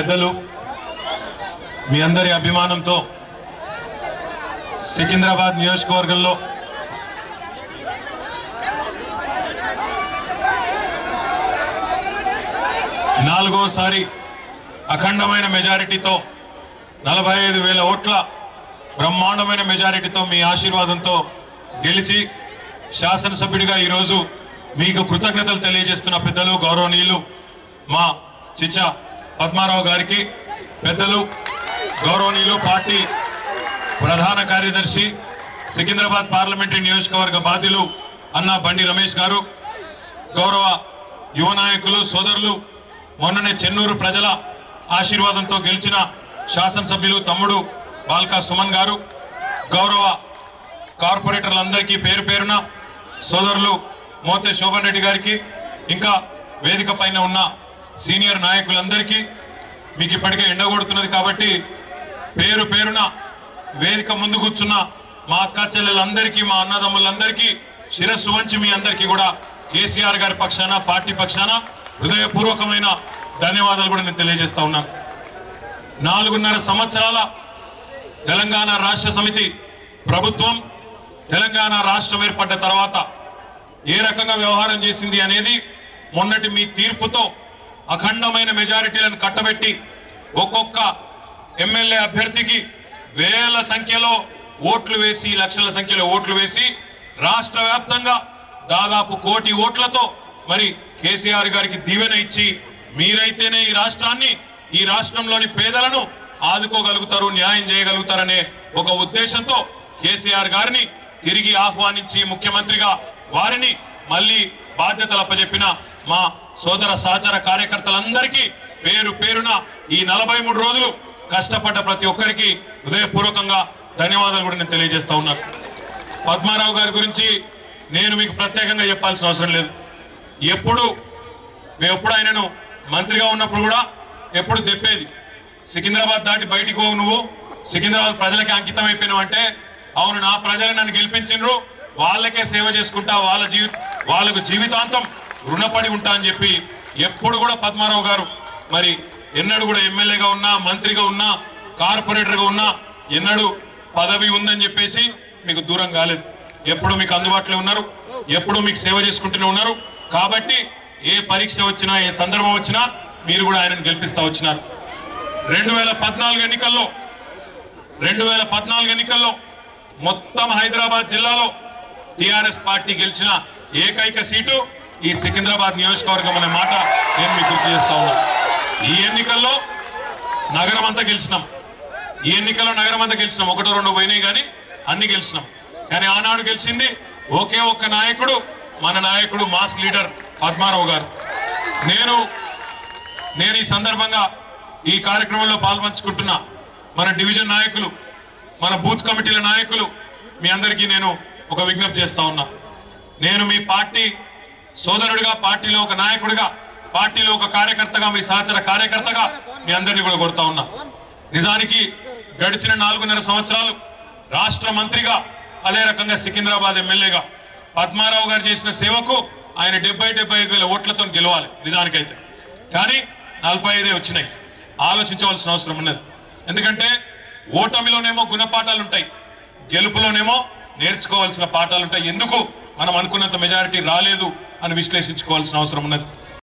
పెద్దలు మీ అందరి అభిమానంతో సికింద్రాబాద్ నియోజకవర్గంలో నాలుగోసారి అఖండమైన మెజారిటీతో నలభై ఐదు వేల ఓట్ల బ్రహ్మాండమైన మెజారిటీతో మీ ఆశీర్వాదంతో గెలిచి శాసనసభ్యుడిగా ఈరోజు మీకు కృతజ్ఞతలు తెలియజేస్తున్న పెద్దలు గౌరవనీయులు మా చిచ్చ పద్మారావు గారికి పెద్దలు గౌరవనీయులు పార్టీ ప్రధాన కార్యదర్శి సికింద్రాబాద్ పార్లమెంటరీ నియోజకవర్గ బాధ్యులు అన్న బండి రమేష్ గారు గౌరవ యువ నాయకులు సోదరులు మొన్ననే చెన్నూరు ప్రజల ఆశీర్వాదంతో గెలిచిన శాసనసభ్యులు తమ్ముడు బాల్కా సుమన్ గారు గౌరవ కార్పొరేటర్లందరికీ పేరు పేరున సోదరులు మోతే శోభన్ రెడ్డి గారికి ఇంకా వేదిక పైన ఉన్న సీనియర్ నాయకులందరికీ మీకు ఇప్పటికే ఎండగొడుతున్నది కాబట్టి పేరు పేరున వేదిక ముందు కూర్చున్న మా అక్క చెల్లెలందరికీ మా అన్నదమ్ములందరికీ శిరస్సు వంచి మీ అందరికీ కూడా కేసీఆర్ గారి పక్షాన పార్టీ పక్షాన హృదయపూర్వకమైన ధన్యవాదాలు కూడా నేను తెలియజేస్తా ఉన్నాను నాలుగున్నర సంవత్సరాల తెలంగాణ రాష్ట్ర సమితి ప్రభుత్వం తెలంగాణ రాష్ట్రం ఏర్పడ్డ తర్వాత ఏ రకంగా వ్యవహారం చేసింది అనేది మొన్నటి మీ తీర్పుతో అఖండమైన మెజారిటీలను కట్టబెట్టి ఒక్కొక్క ఎమ్మెల్యే అభ్యర్థికి వేల సంఖ్యలో ఓట్లు వేసి లక్షల సంఖ్యలో ఓట్లు వేసి రాష్ట్ర వ్యాప్తంగా దాదాపు కోటి ఓట్లతో మరి కేసీఆర్ గారికి దీవెన ఇచ్చి మీరైతేనే ఈ రాష్ట్రాన్ని ఈ రాష్ట్రంలోని పేదలను ఆదుకోగలుగుతారు న్యాయం చేయగలుగుతారనే ఒక ఉద్దేశంతో కేసీఆర్ గారిని తిరిగి ఆహ్వానించి ముఖ్యమంత్రిగా వారిని మళ్ళీ బాధ్యతలు అప్పచెప్పిన మా సోదర సహచర కార్యకర్తలందరికీ పేరు పేరున ఈ నలభై మూడు రోజులు కష్టపడ్డ ప్రతి ఒక్కరికి హృదయపూర్వకంగా ధన్యవాదాలు కూడా నేను తెలియజేస్తా ఉన్నాను పద్మారావు గారి గురించి నేను మీకు ప్రత్యేకంగా చెప్పాల్సిన అవసరం లేదు ఎప్పుడు మేము ఎప్పుడు ఆయనను మంత్రిగా ఉన్నప్పుడు కూడా ఎప్పుడు తెప్పేది సికింద్రాబాద్ దాటి బయటికి పోవు నువ్వు సికింద్రాబాద్ ప్రజలకి అంకితం అయిపోయినావు అంటే అవును నా ప్రజలు నన్ను గెలిపించిండ్రు వాళ్ళకే సేవ చేసుకుంటా వాళ్ళ జీవి వాళ్ళకు జీవితాంతం రుణపడి ఉంటా అని చెప్పి ఎప్పుడు కూడా పద్మారావు గారు మరి ఎన్నడూ కూడా ఎమ్మెల్యేగా ఉన్నా మంత్రిగా ఉన్నా కార్పొరేటర్గా ఉన్నా ఎన్నడూ పదవి ఉందని చెప్పేసి మీకు దూరం కాలేదు ఎప్పుడు మీకు అందుబాటులో ఉన్నారు ఎప్పుడు మీకు సేవ చేసుకుంటూనే ఉన్నారు కాబట్టి ఏ పరీక్ష వచ్చినా ఏ సందర్భం వచ్చినా మీరు కూడా ఆయనను గెలిపిస్తా వచ్చినారు రెండు వేల పద్నాలుగు ఎన్నికల్లో రెండు వేల పద్నాలుగు ఎన్నికల్లో మొత్తం హైదరాబాద్ జిల్లాలో టిఆర్ఎస్ పార్టీ గెలిచిన ఏకైక సీటు ఈ సికింద్రాబాద్ నియోజకవర్గం అనే మాట నేను మీకు గుర్తు చేస్తా ఉన్నాను ఈ ఎన్నికల్లో నగరం అంతా గెలిచినాం ఈ ఎన్నికల్లో నగరం అంతా గెలిచినాం ఒకటో రెండో పోయినాయి కానీ అన్ని గెలిచినాం కానీ ఆనాడు గెలిచింది ఒకే ఒక్క నాయకుడు మన నాయకుడు మాస్ లీడర్ పద్మారావు గారు నేను నేను ఈ సందర్భంగా ఈ కార్యక్రమంలో పాల్పంచుకుంటున్న మన డివిజన్ నాయకులు మన బూత్ కమిటీల నాయకులు మీ అందరికీ నేను ఒక విజ్ఞప్తి చేస్తా ఉన్నా నేను మీ పార్టీ సోదరుడిగా పార్టీలో ఒక నాయకుడిగా పార్టీలో ఒక కార్యకర్తగా మీ సహచర కార్యకర్తగా మీ అందరినీ కూడా కొడతా ఉన్నా నిజానికి గడిచిన నాలుగున్నర సంవత్సరాలు రాష్ట్ర మంత్రిగా అదే రకంగా సికింద్రాబాద్ ఎమ్మెల్యేగా పద్మారావు గారు చేసిన సేవకు ఆయన డెబ్బై డెబ్బై ఐదు వేల ఓట్లతో గెలవాలి నిజానికైతే కానీ నలభై ఐదే వచ్చినాయి ఆలోచించవలసిన అవసరం ఉన్నది ఎందుకంటే ఓటమిలోనేమో గుణపాఠాలు ఉంటాయి గెలుపులోనేమో నేర్చుకోవాల్సిన పాఠాలు ఉంటాయి ఎందుకు మనం అనుకున్నంత మెజారిటీ రాలేదు అని విశ్లేషించుకోవాల్సిన అవసరం ఉన్నది